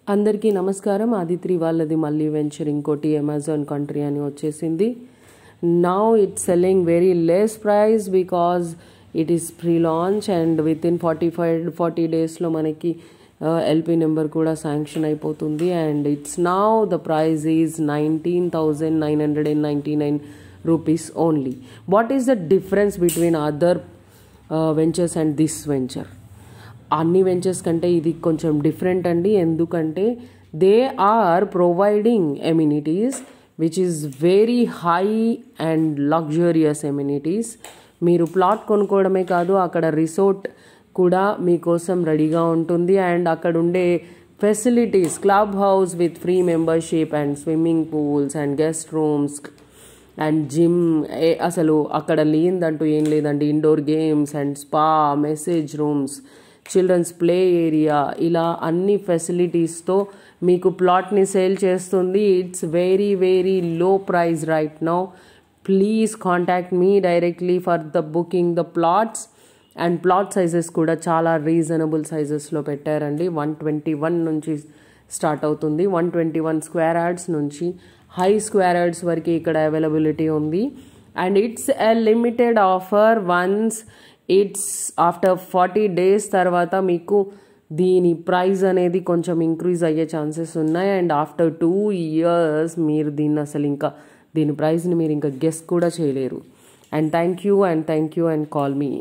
అందరికీ నమస్కారం ఆదిత్రి వాళ్ళది మళ్ళీ వెంచర్ ఇంకోటి అమెజాన్ కంట్రీ అని వచ్చేసింది now it's selling very less price because it is pre launch and within forty five forty డేస్లో మనకి ఎల్పి నెంబర్ కూడా శాంక్షన్ అయిపోతుంది and it's now the price is nineteen thousand nine hundred and ninety nine rupees only what is the difference between other ventures and this venture అన్ని ventures కంటే ఇది కొంచెం different అండి ఎందుకంటే they are providing amenities which is very high and luxurious amenities మీరు plot కొనుక్కోవడమే కాదు అక్కడ రిసార్ట్ కూడా మీకోసం రెడీగా ఉంటుంది అండ్ అక్కడ ఉండే facilities club house with free membership and swimming pools and guest rooms and gym అసలు అక్కడ లేదంటూ ఏం లేదండి indoor games and spa massage rooms childrens play area ఇలా అన్ని ఫెసిలిటీస్తో మీకు ప్లాట్ని సేల్ చేస్తుంది it's very very low price right now please contact me directly for the booking the plots and plot sizes కూడా చాలా రీజనబుల్ సైజెస్లో పెట్టారండి వన్ ట్వంటీ వన్ నుంచి స్టార్ట్ అవుతుంది one twenty one square yards నుంచి హై స్క్వేర్ యార్డ్స్ వరకు ఇక్కడ availability ఉంది and it's a limited offer once it's after forty days తర్వాత మీకు దీని ప్రైస్ అనేది కొంచెం ఇంక్రీజ్ అయ్యే ఛాన్సెస్ ఉన్నాయి అండ్ ఆఫ్టర్ టూ ఇయర్స్ మీరు దీన్ని అసలు ఇంకా దీని ప్రైస్ని మీరు ఇంకా గెస్ కూడా చేయలేరు and thank you and thank you and call me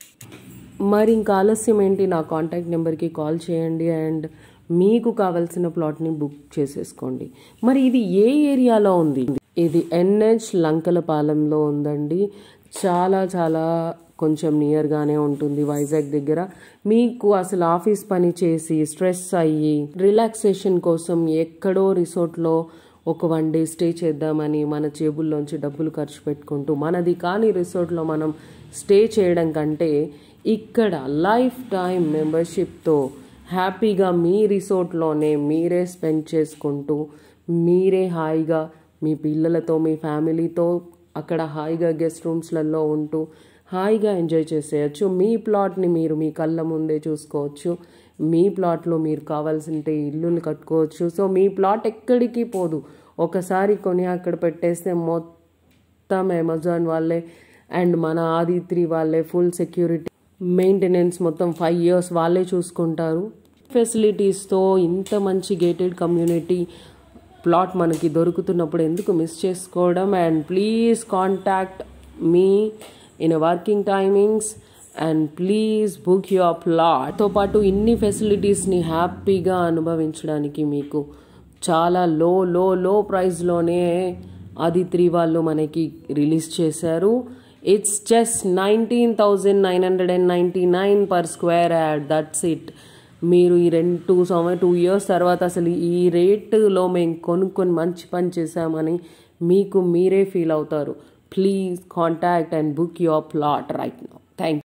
మరి ఇంకా ఆలస్యం ఏంటి నా కాంటాక్ట్ నెంబర్కి కాల్ చేయండి అండ్ మీకు కావాల్సిన ప్లాట్ని బుక్ చేసేసుకోండి మరి ఇది ఏ ఏరియాలో ఉంది ఇది ఎన్హెచ్ లంకలపాలెంలో ఉందండి చాలా చాలా కొంచెం నియర్గానే ఉంటుంది వైజాగ్ దగ్గర మీకు అసలు ఆఫీస్ పని చేసి స్ట్రెస్ అయ్యి రిలాక్సేషన్ కోసం ఎక్కడో రిసార్ట్లో ఒక వన్ డే స్టే చేద్దామని మన జేబుల్లోంచి డబ్బులు ఖర్చు పెట్టుకుంటూ మనది కాని రిసార్ట్లో మనం స్టే చేయడం కంటే ఇక్కడ లైఫ్ టైం మెంబర్షిప్తో హ్యాపీగా మీ రిసార్ట్లోనే మీరే స్పెండ్ చేసుకుంటూ మీరే హాయిగా మీ పిల్లలతో మీ ఫ్యామిలీతో అక్కడ హాయిగా గెస్ట్ రూమ్స్లలో ఉంటూ హాయిగా ఎంజాయ్ చేసేయచ్చు మీ ప్లాట్ని మీరు మీ కళ్ళ ముందే చూసుకోవచ్చు మీ ప్లాట్లో మీరు కావాల్సింటే ఇల్లుని కట్టుకోవచ్చు సో మీ ప్లాట్ ఎక్కడికి పోదు ఒకసారి కొని అక్కడ పెట్టేస్తే మొత్తం అమెజాన్ వాళ్ళే అండ్ మన ఆదిత్రి వాళ్ళే ఫుల్ సెక్యూరిటీ మెయింటెనెన్స్ మొత్తం ఫైవ్ ఇయర్స్ వాళ్ళే చూసుకుంటారు ఫెసిలిటీస్తో ఇంత మంచి గేటెడ్ కమ్యూనిటీ ప్లాట్ మనకి దొరుకుతున్నప్పుడు ఎందుకు మిస్ చేసుకోవడం and please contact me in working timings and please book your ప్లాట్తో పాటు ఇన్ని ఫెసిలిటీస్ని హ్యాపీగా అనుభవించడానికి మీకు చాలా లో లో లో ప్రైస్లోనే ఆదిత్రి వాళ్ళు మనకి రిలీజ్ చేశారు it's just nineteen thousand nine hundred and ninety nine per square yard that's it మీరు ఈ రెండు టూ సంవ టూ ఇయర్స్ తర్వాత అసలు ఈ రేటులో మేము కొనుక్కొని మంచి పని చేశామని మీకు మీరే ఫీల్ అవుతారు please contact and book your plot right now thank